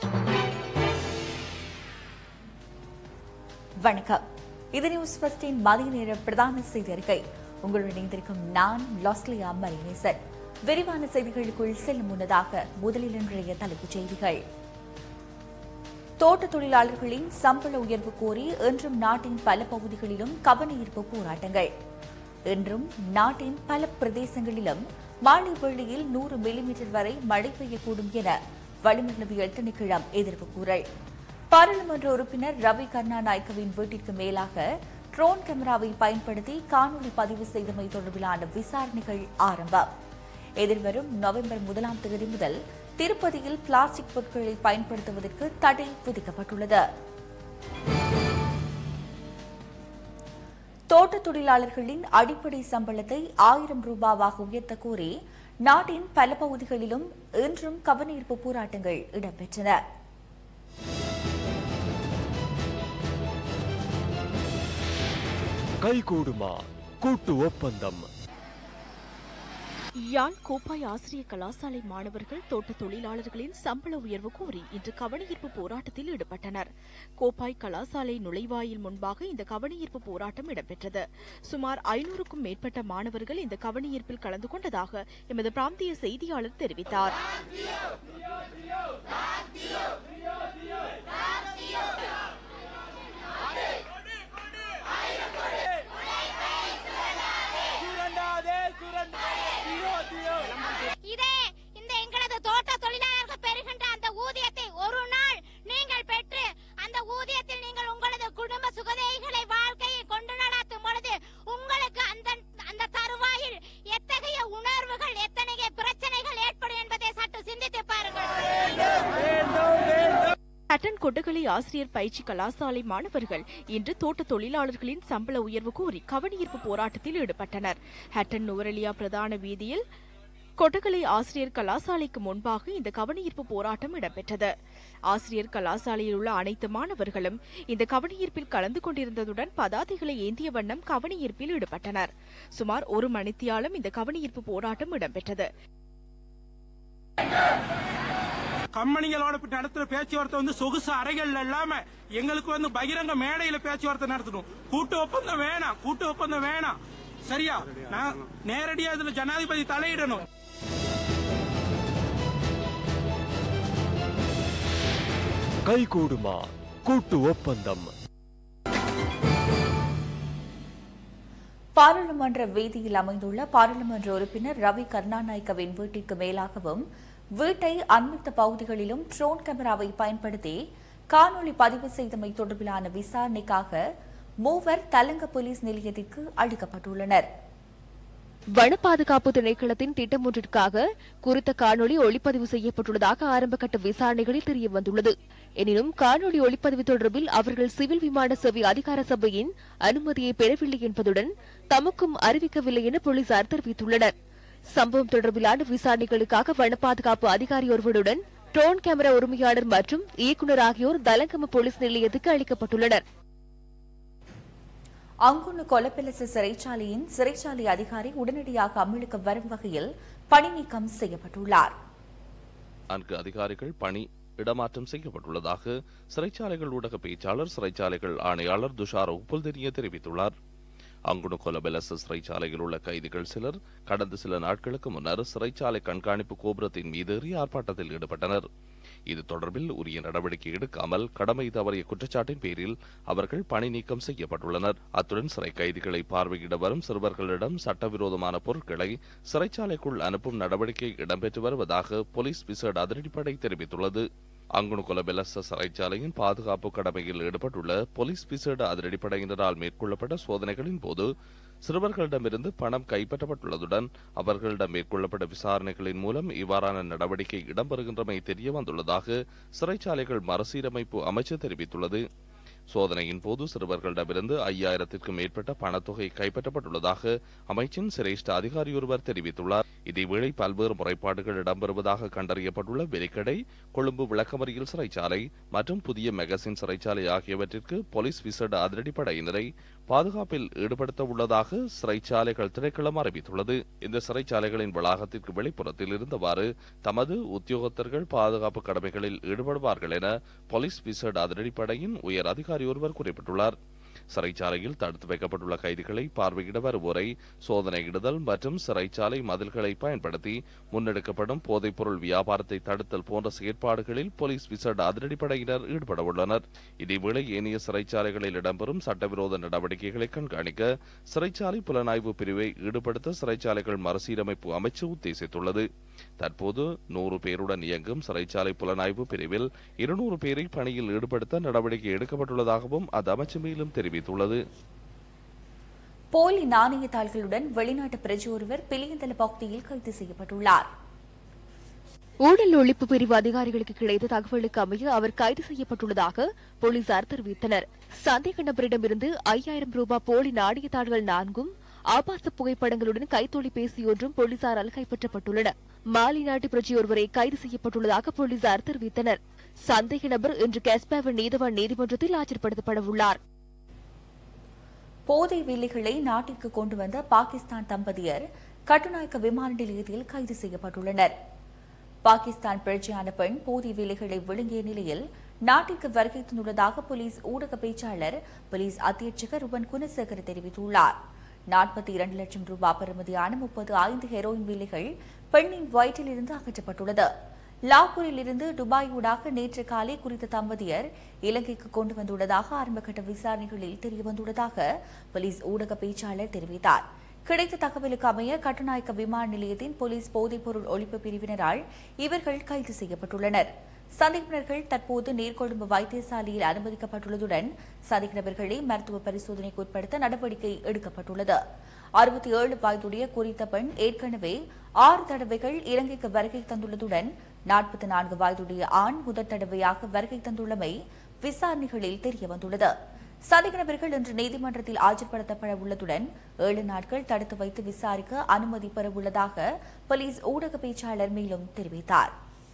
வணக்கம் இது நியூஸ் ஃபர்ஸ்டின் மதிய நேர பிரதான செய்தி அறிக்கை உங்களுடன் இணைந்திருக்கும் நான் லாஸ்லியா மரிநேசன் விரிவான செய்திகளுக்குள் செல்லும் முன்னதாக முதலில் இன்றைய தலைப்புச் செய்திகள் தோட்ட தொழிலாளர்களின் சம்பள உயர்வு கோரி இன்றும் நாட்டின் பல பகுதிகளிலும் கவனஈர்ப்பு போராட்டங்கள் இன்றும் நாட்டின் பல பிரதேசங்களிலும் மாலை வேளையில் நூறு மில்லிமீட்டர் வரை மழை பெய்யக்கூடும் என வளிமண்டலவியல் திணைக்களம் எதிர்ப்பு கூறல் பாராளுமன்ற உறுப்பினர் ரவி கருணாநாயக்கவின் வீட்டிற்கு மேலாக ட்ரோன் கேமராவை பயன்படுத்தி காணொலி பதிவு செய்தமை தொடர்பிலான விசாரணைகள் ஆரம்பம் எதிர்வரும் நவம்பர் முதலாம் தேதி முதல் திருப்பதியில் பிளாஸ்டிக் பொருட்களை பயன்படுத்துவதற்கு தடை விதிக்கப்பட்டுள்ளது தோட்ட தொழிலாளர்களின் அடிப்படை சம்பளத்தை ஆயிரம் ரூபாவாக உயர்த்த கோரி நாட்டின் பல பகுதிகளிலும் இன்றும் கவனஈர்ப்பு போராட்டங்கள் இடம்பெற்றன கைகூடுமா கூட்டு ஒப்பந்தம் யாழ் கோப்பாய் ஆசிரிய கலாசாலை மாணவர்கள் தோட்ட தொழிலாளர்களின் சம்பள உயர்வு கோரி இன்று கவனஈர்ப்பு போராட்டத்தில் ஈடுபட்டனர் கோப்பாய் கலாசாலை நுழைவாயில் முன்பாக இந்த கவனஈர்ப்பு போராட்டம் இடம்பெற்றது சுமார் ஐநூறுக்கும் மேற்பட்ட மாணவர்கள் இந்த கவனஈர்ப்பில் கலந்து கொண்டதாக எமது பிராந்திய செய்தியாளர் தெரிவித்தார் இதே இந்த எங்களது தோட்ட தொழிலாளர்கள் பெறுகின்ற அந்த ஊதியத்தை ஒரு நாள் நீங்கள் பெற்று அந்த ஊதியத்தில் நீங்கள் உங்களது குடும்ப சுகதைகளை வாழ்க்கையை கொண்டு நடத்தும் பொழுது உங்களுக்கு அந்த அந்த தருவாயில் எத்தகைய உணர்வுகள் எத்தகைய பிரச்சனைகள் ஏற்படும் என்பதை சற்று சிந்தித்து பாருங்கள் ஹட்டன் கொட்டகலை ஆசிரியர் பயிற்சி கலாசாலை மாணவர்கள் இன்று தோட்ட தொழிலாளர்களின் சம்பள உயர்வு கோரி கவனஈர்ப்பு போராட்டத்தில் ஈடுபட்டனர் ஹட்டன் நுவரெலியா பிரதான வீதியில் கொட்டகலை ஆசிரியர் கலாசாலைக்கு முன்பாக இந்த கவனஈர்ப்பு போராட்டம் இடம்பெற்றது ஆசிரியர் கலாசாலையில் உள்ள அனைத்து மாணவர்களும் இந்த கவனஈர்ப்பில் கலந்து கொண்டிருந்ததுடன் பதாதைகளை ஏந்திய வண்ணம் கவனஈர்ப்பில் ஈடுபட்டனர் சுமார் ஒரு மணித்தியாலம் இந்த கவனஈர்ப்பு போராட்டம் இடம்பெற்றது கம்பெனிகளோட இப்ப நடத்துற பேச்சுவார்த்தை வந்து சொகுசு அறைகள்ல இல்லாம எங்களுக்கு வந்து பகிரங்க மேடையில பேச்சுவார்த்தை நடத்தணும் கூட்டு ஒப்பந்தம் வேணாம் கூட்டு ஒப்பந்தம் வேணாம் சரியா நான் நேரடியா இதுல ஜனாதிபதி தலையிடணும் கைகூடுமா கூட்டு ஒப்பந்தம் பாராளுமன்ற வீதியில் அமைந்துள்ள பாராளுமன்ற உறுப்பினர் ரவி கருணாநாயக்கவின் வீட்டிற்கு மேலாகவும் வீட்டை அண்மித்த பகுதிகளிலும் ட்ரோன் கேமராவை பயன்படுத்தி காணொலி பதிவு செய்தமை தொடர்பிலான விசாரணைக்காக மூவர் தலங்க போலீஸ் நிலையத்திற்கு அளிக்கப்பட்டுள்ளனர் வன பாதுகாப்பு திணைக்களத்தின் திட்டம் ஒன்றிற்காக குறித்த காணொளி ஒளிப்பதிவு செய்யப்பட்டுள்ளதாக ஆரம்பகட்ட விசாரணைகளில் தெரிய வந்துள்ளது எனினும் காணொளி ஒளிப்பதிவு தொடர்பில் அவர்கள் சிவில் விமான சேவை அதிகார சபையின் அனுமதியை பெறவில்லை என்பதுடன் தமக்கும் அறிவிக்கவில்லை என போலீசார் தெரிவித்துள்ளனர் சம்பவம் தொடர்பிலான விசாரணைகளுக்காக வன பாதுகாப்பு அதிகாரி ஒருவருடன் ட்ரோன் கேமரா உரிமையாளர் மற்றும் இயக்குநர் ஆகியோர் தலங்கம போலீஸ் நிலையத்துக்கு அளிக்கப்பட்டுள்ளனர் அங்குன்னு கொலப்பெலச சிறைச்சாலையின் சிறைச்சாலை அதிகாரி உடனடியாக அமலுக்கு வரும் வகையில் பணி நீக்கம் செய்யப்பட்டுள்ளார் நான்கு அதிகாரிகள் பணி இடமாற்றம் செய்யப்பட்டுள்ளதாக சிறைச்சாலைகள் ஊடக பேச்சாளர் சிறைச்சாலைகள் ஆணையாளர் துஷார் உப்புல்தெரிய தெரிவித்துள்ளார் அங்குணு கொலபெலச சிறைச்சாலையில் உள்ள கைதிகள் சிலர் கடந்த சில நாட்களுக்கு முன்னர் சிறைச்சாலை கண்காணிப்பு கோபுரத்தின் மீது ஏறி ஆர்ப்பாட்டத்தில் ஈடுபட்டனர் இது தொடர்பில் உரிய நடவடிக்கை எடுக்காமல் கடமை தவறிய குற்றச்சாட்டின் பேரில் அவர்கள் பணி நீக்கம் செய்யப்பட்டுள்ளனர் அத்துடன் சிறை கைதிகளை பார்வையிட வரும் சிறுவர்களிடம் சட்டவிரோதமான பொருட்களை சிறைச்சாலைக்குள் அனுப்பும் நடவடிக்கை இடம்பெற்று வருவதாக போலீஸ் விசேட அதிரடிப்படை தெரிவித்துள்ளது அங்குணு கொலபெலச சிறைச்சாலையின் பாதுகாப்பு கடமையில் ஈடுபட்டுள்ள போலீஸ் விசேட அதிரடிப்படையினரால் மேற்கொள்ளப்பட்ட சோதனைகளின் போது சிறுவர்களிடமிருந்து பணம் கைப்பற்றப்பட்டுள்ளதுடன் அவர்களிடம் மேற்கொள்ளப்பட்ட விசாரணைகளின் மூலம் இவ்வாறான நடவடிக்கை இடம்பெறுகின்றமை தெரிய வந்துள்ளதாக சிறைச்சாலைகள் மறுசீரமைப்பு அமைச்சு தெரிவித்துள்ளது சோதனையின் போது சிறுவர்களிடமிருந்து ஐயாயிரத்திற்கும் மேற்பட்ட பணத்தொகை கைப்பற்றப்பட்டுள்ளதாக அமைச்சின் சிரேஷ்ட அதிகாரியொருவர் தெரிவித்துள்ளார் இதேவேளை பல்வேறு முறைப்பாடுகள் இடம்பெறுவதாக கண்டறியப்பட்டுள்ள வெலிக்கடை கொழும்பு விளக்கமறியல் சிறைச்சாலை மற்றும் புதிய மெகசின் சிறைச்சாலை ஆகியவற்றிற்கு போலீஸ் விசேட அதிரடிப்படையினரை பாதுகாப்பில் ஈடுபடுத்த உள்ளதாக சிறைச்சாலைகள் திணைக்களம் அறிவித்துள்ளது இந்த சிறைச்சாலைகளின் வளாகத்திற்கு வெளிப்புறத்தில் இருந்தவாறு தமது உத்தியோகத்தர்கள் பாதுகாப்பு கடமைகளில் ஈடுபடுவார்கள் என போலீஸ் விசேட அதிரடிப்படையின் உயர் அதிகாரி ஒருவர் குறிப்பிட்டுள்ளார் சிறைச்சாலையில் தடுத்து வைக்கப்பட்டுள்ள கைதிகளை பார்வையிட வருவோரை சோதனையிடுதல் மற்றும் சிறைச்சாலை மதில்களை பயன்படுத்தி முன்னெடுக்கப்படும் போதைப்பொருள் வியாபாரத்தை தடுத்தல் போன்ற செயற்பாடுகளில் போலீஸ் விசேட அதிரடிப்படையினர் ஈடுபட உள்ளனர் இதேவேளை ஏனைய சிறைச்சாலைகளில் இடம்பெறும் சட்டவிரோத நடவடிக்கைகளை கண்காணிக்க சிறைச்சாலை புலனாய்வு பிரிவை ஈடுபடுத்த சிறைச்சாலைகள் மறுசீரமைப்பு அமைச்சு உத்தேசித்துள்ளது தற்போது நூறு பேருடன் இயங்கும் சிறைச்சாலை புலனாய்வு பிரிவில் இருநூறு பேரை பணியில் ஈடுபடுத்த நடவடிக்கை எடுக்கப்பட்டுள்ளதாகவும் அந்த அமைச்சு மேலும் தெரிவித்துள்ளது போலி நாணயத்தாள்களுடன் வெளிநாட்டு பிரஜை ஒருவர் பிலியந்தல பகுதியில் கைது செய்யப்பட்டுள்ளார் ஊழல் ஒழிப்பு பிரிவு அதிகாரிகளுக்கு கிடைத்த தகவலுக்கு அமைய அவர் கைது செய்யப்பட்டுள்ளதாக போலீசார் தெரிவித்தனர் சந்தேக நபரிடமிருந்து ஐயாயிரம் ரூபாய் போலி நாணயத்தாள்கள் நான்கும் ஆபாச புகைப்படங்களுடன் கைத்தொலைபேசி ஒன்றும் போலீசாரால் கைப்பற்றப்பட்டுள்ளன மாலி நாட்டு பிரஜை ஒருவரை கைது செய்யப்பட்டுள்ளதாக போலீசார் தெரிவித்தனர் சந்தேக நபர் இன்று கேஸ்பாவன் நீதவான் நீதிமன்றத்தில் ஆஜர்படுத்தப்பட உள்ளார் போதை வில்லிகளை நாட்டிற்கு கொண்டு வந்த பாகிஸ்தான் தம்பதியர் கட்டுநாயக்க விமான நிலையத்தில் கைது செய்யப்பட்டுள்ளனர் பாகிஸ்தான் பிரஜையான பெண் போதை வில்லிகளை விழுங்கிய நிலையில் நாட்டிற்கு வருகை தந்துள்ளதாக போலீஸ் ஊடக பேச்சாளர் போலீஸ் அத்தியட்சகர் ருபன் குணசேகர் தெரிவித்துள்ளார் நாற்பத்தி இரண்டு லட்சம் ரூபாய் பெறுமதியான முப்பது ஐந்து ஹெரோயின் வில்லிகள் பெண்ணின் வயிற்றில் இருந்து அகற்றப்பட்டுள்ளது லாகூரில் இருந்து துபாய் ஊடாக நேற்று காலை குறித்த தம்பதியர் இலங்கைக்கு கொண்டு வந்துள்ளதாக ஆரம்பகட்ட விசாரணைகளில் தெரியவந்துள்ளதாக போலீஸ் ஊடக பேச்சாளர் தெரிவித்தார் கிடைத்த தகவலுக்கு அமைய கட்டுநாயக்க விமான நிலையத்தின் போலீஸ் போதைப்பொருள் ஒழிப்பு பிரிவினரால் இவர்கள் கைது செய்யப்பட்டுள்ளனர் சந்தேகநபர்கள் தற்போது நீர்கொழும்பு வைத்தியசாலையில் அனுமதிக்கப்பட்டுள்ளதுடன் சந்தேகநபர்களை மருத்துவ பரிசோதனைக்கு உட்படுத்த நடவடிக்கை எடுக்கப்பட்டுள்ளது அறுபத்தி ஏழு வயதுடைய குறித்த பெண் ஏற்கனவே ஆறு தடவைகள் இலங்கைக்கு வருகை தந்துள்ளதுடன் நாற்பத்தி நான்கு வயதுடைய ஆண் முதற் தடவையாக வருகை தந்துள்ளமை விசாரணைகளில் தெரியவந்துள்ளது சந்தேக நபர்கள் இன்று நீதிமன்றத்தில் ஆஜர்படுத்தப்பட உள்ளதுடன் ஏழு நாட்கள் தடுத்து வைத்து விசாரிக்க அனுமதி பெறவுள்ளதாக போலீஸ் ஊடக பேச்சாளர் மேலும் தெரிவித்தார்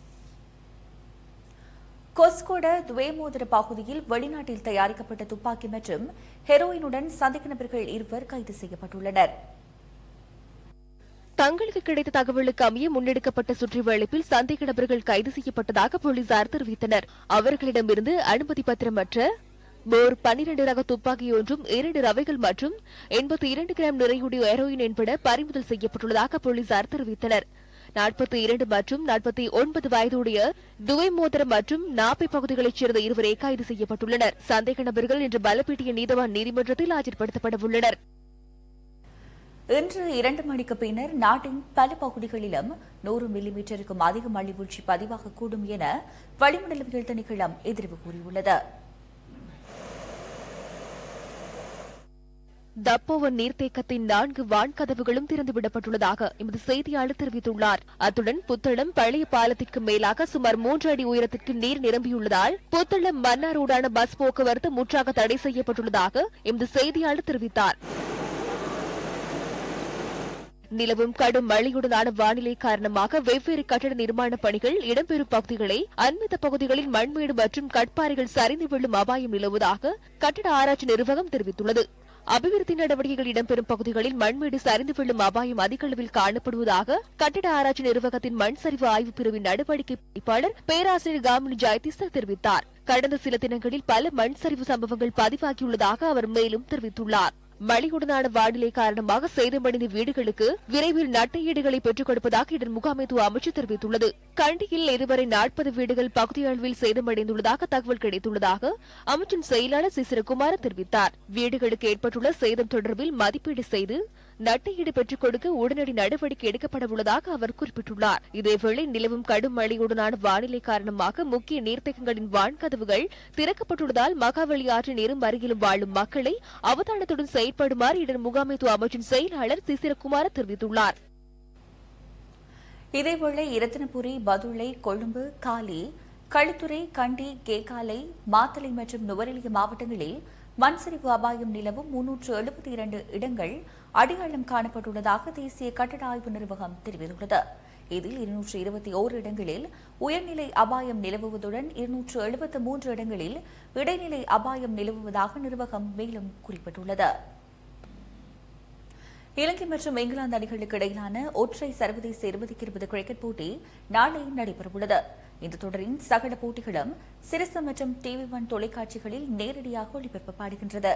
கொஸ்கோட துவேமோதர பகுதியில் வெளிநாட்டில் தயாரிக்கப்பட்ட துப்பாக்கி மற்றும் ஹெரோயினுடன் சந்தேக நபர்கள் இருவர் கைது செய்யப்பட்டுள்ளனர் தங்களுக்கு கிடைத்த தகவலுக்கு அமைய முன்னெடுக்கப்பட்ட சுற்றிவளைப்பில் சந்தேக நபர்கள் கைது செய்யப்பட்டதாக போலீசார் தெரிவித்தனர் அவர்களிடமிருந்து அனுமதி பத்திரமற்ற போர் பன்னிரண்டு ரக துப்பாக்கி ஒன்றும் இரண்டு ரவைகள் மற்றும் எண்பத்தி இரண்டு கிராம் நிறையுடைய ஹெரோயின் என்பன பறிமுதல் செய்யப்பட்டுள்ளதாக போலீசார் தெரிவித்தனர் நாற்பத்தி இரண்டு மற்றும் நாற்பத்தி ஒன்பது வயதுடைய துவை மோதிரம் மற்றும் நாப்பை பகுதிகளைச் சேர்ந்த இருவரே கைது செய்யப்பட்டுள்ளனர் சந்தேக நபர்கள் இன்று பலப்பீட்டிய நீதவான் நீதிமன்றத்தில் ஆஜர்படுத்தப்பட உள்ளனர் இன்று இரண்டு மணிக்கு பின்னர் நாட்டின் பல பகுதிகளிலும் நூறு மில்லிமீட்டருக்கும் அதிக மழை வீழ்ச்சி பதிவாகக்கூடும் என வளிமண்டலவியல் திணைக்களம் எதிர்வு கூறியுள்ளது தப்போவன் நீர்த்தேக்கத்தின் நான்கு வான்கதவுகளும் திறந்துவிடப்பட்டுள்ளதாக எமது செய்தியாளர் தெரிவித்துள்ளார் அத்துடன் புத்தளம் பழைய பாலத்திற்கு மேலாக சுமார் மூன்று அடி உயரத்திற்கு நீர் நிரம்பியுள்ளதால் புத்தளம் மன்னாரோடான பஸ் போக்குவரத்து முற்றாக தடை செய்யப்பட்டுள்ளதாக எமது செய்தியாளர் தெரிவித்தார் நிலவும் கடும் மழையுடனான வானிலை காரணமாக வெவ்வேறு கட்டட நிர்மாண பணிகள் இடம்பெறும் பகுதிகளை அண்மித்த பகுதிகளில் மண்மேடு மற்றும் கட்பாறைகள் சரிந்து விழும் அபாயம் நிலவுவதாக கட்டட ஆராய்ச்சி நிர்வாகம் தெரிவித்துள்ளது அபிவிருத்தி நடவடிக்கைகள் இடம்பெறும் பகுதிகளில் மண்மேடு சரிந்து விழும் அபாயம் அதிக அளவில் காணப்படுவதாக கட்டட ஆராய்ச்சி நிர்வாகத்தின் மண் சரிவு ஆய்வு பிரிவின் நடவடிக்கை பணிப்பாளர் பேராசிரியர் காமினி ஜெயதிச தெரிவித்தார் கடந்த சில தினங்களில் பல மண் சரிவு சம்பவங்கள் பதிவாகியுள்ளதாக அவர் மேலும் தெரிவித்துள்ளார் மழையுடனான வானிலை காரணமாக சேதமடைந்த வீடுகளுக்கு விரைவில் நட்டையீடுகளை பெற்றுக் கொடுப்பதாக இதன் முகாமைத்துவ அமைச்சு தெரிவித்துள்ளது கண்டியில் இதுவரை நாற்பது வீடுகள் பகுதியளவில் சேதமடைந்துள்ளதாக தகவல் கிடைத்துள்ளதாக அமைச்சின் செயலாளர் சிசிரகுமார் தெரிவித்தார் வீடுகளுக்கு ஏற்பட்டுள்ள சேதம் தொடர்பில் மதிப்பீடு செய்து நட்டையீடு பெற்றுக் கொடுக்க உடனடி நடவடிக்கை எடுக்கப்பட உள்ளதாக அவர் குறிப்பிட்டுள்ளார் இதேவேளை நிலவும் கடும் மழையுடனான வானிலை காரணமாக முக்கிய நீர்த்தேக்கங்களின் வான்கதவுகள் திறக்கப்பட்டுள்ளதால் மகாவலி ஆற்றின் இரும் அருகிலும் வாழும் மக்களை அவதானத்துடன் செயற்படுமாறு இதன் முகாமைத்துவ அமைச்சின் செயலாளர் சிசிரகுமார் தெரிவித்துள்ளார் இதேவேளை இரத்தினபுரி பதுளை கொழும்பு காலி களுத்துறை கண்டி கேகாலை மாத்தளை மற்றும் நுவரெலிய மாவட்டங்களில் மண் சரிவு அபாயம் நிலவும் முன்னூற்று எழுபத்தி இரண்டு இடங்கள் அடையாளம் காணப்பட்டுள்ளதாக தேசிய கட்டட ஆய்வு நிர்வாகம் தெரிவித்துள்ளது இதில் இருநூற்று இருபத்தி ஓரு இடங்களில் உயர்நிலை அபாயம் நிலவுவதுடன் இருநூற்று எழுபத்து மூன்று இடங்களில் இடைநிலை அபாயம் நிலவுவதாக நிர்வாகம் மேலும் குறிப்பிட்டுள்ளது இலங்கை மற்றும் இங்கிலாந்து அணிகளுக்கு இடையிலான ஒற்றை சர்வதேச இருபதுக்கு இருபது கிரிக்கெட் போட்டி நாளை நடைபெறவுள்ளது இந்த தொடரின் சகல போட்டிகளும் சிரசு மற்றும் டிவி ஒன் தொலைக்காட்சிகளில் நேரடியாக ஒளிபரப்பப்படுகின்றது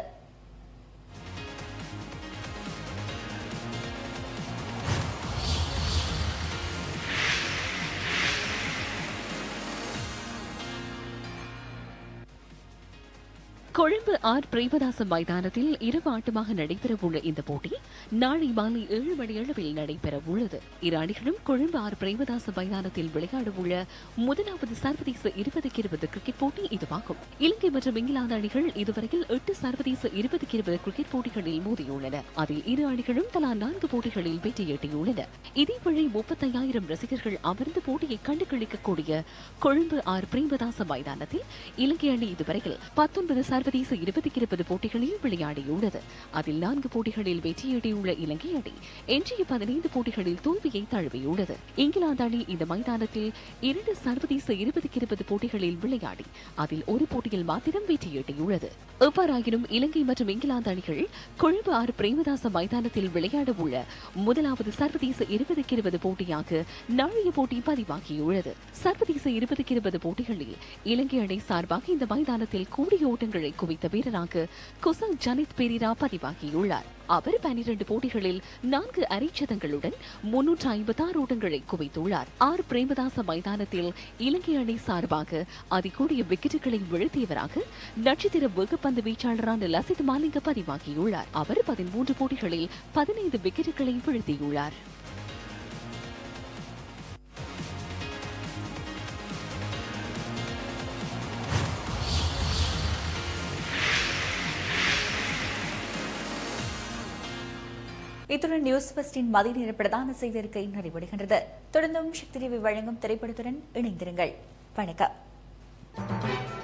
கொழும்பு ஆர் பிரேமதாச மைதானத்தில் இரவு ஆட்டமாக நடைபெறவுள்ள இந்த போட்டி நாளை மாலை ஏழு மணி அளவில் நடைபெறவுள்ளது இரு அணிகளும் கொழும்பு ஆர் பிரேமதாச மைதானத்தில் விளையாடவுள்ள முதலாவது சர்வதேச இருபதுக்கு இருபது கிரிக்கெட் போட்டி இதுவாகும் இலங்கை மற்றும் இங்கிலாந்து அணிகள் இதுவரையில் எட்டு சர்வதேச இருபதுக்கு இருபது கிரிக்கெட் போட்டிகளில் மோதியுள்ளன அதில் இரு அணிகளும் தலா நான்கு போட்டிகளில் வெற்றியீட்டியுள்ளன இதேவேளை முப்பத்தையாயிரம் ரசிகர்கள் அமர்ந்து போட்டியை கண்டு களிக்கக்கூடிய கொழும்பு ஆர் பிரேமதாச மைதானத்தில் இலங்கை அணி இதுவரையில் பத்தொன்பது சர்வதேச இருபதுக்கு இருபது போட்டிகளில் விளையாடியுள்ளது அதில் நான்கு போட்டிகளில் வெற்றியீட்டியுள்ள இலங்கை அணி எஞ்சிய பதினைந்து போட்டிகளில் தோல்வியை தழுவியுள்ளது இங்கிலாந்து அணி இந்த மைதானத்தில் இரண்டு சர்வதேச இருபதுக்கு இருபது போட்டிகளில் விளையாடி அதில் ஒரு போட்டியில் மாத்திரம் வெற்றியீட்டியுள்ளது எவ்வாறாயினும் இலங்கை மற்றும் இங்கிலாந்து அணிகள் கொழும்பு ஆறு பிரேமதாச மைதானத்தில் விளையாட உள்ள முதலாவது சர்வதேச இருபதுக்கு இருபது போட்டியாக நாளைய போட்டி பதிவாகியுள்ளது சர்வதேச இருபதுக்கு இருபது போட்டிகளில் இலங்கை அணி சார்பாக இந்த மைதானத்தில் கூடிய ஓட்டங்களை குவித்த வீரராக குசல் ஜனித் பெரிரா பதிவாகியுள்ளார் அவர் பனிரண்டு போட்டிகளில் நான்கு அரைச்சதங்களுடன் முன்னூற்று ஐம்பத்தி ஆறு ஓட்டங்களை குவித்துள்ளார் ஆர் பிரேமதாச மைதானத்தில் இலங்கை அணி சார்பாக அதிகூடிய விக்கெட்டுகளை வீழ்த்தியவராக நட்சத்திர வெகுப்பந்து வீச்சாளரான லசித் மாலிங்க பதிவாகியுள்ளார் அவர் பதிமூன்று போட்டிகளில் பதினைந்து விக்கெட்டுகளை வீழ்த்தியுள்ளார் இத்துடன் நியூஸ் பஸ்டின் மதிய நேர பிரதான செய்திருக்கை நிறைவடைகின்றது தொடர்ந்தும் சக்தி டிவி வழங்கும் திரைப்படத்துடன் இணைந்திருங்கள் வணக்கம்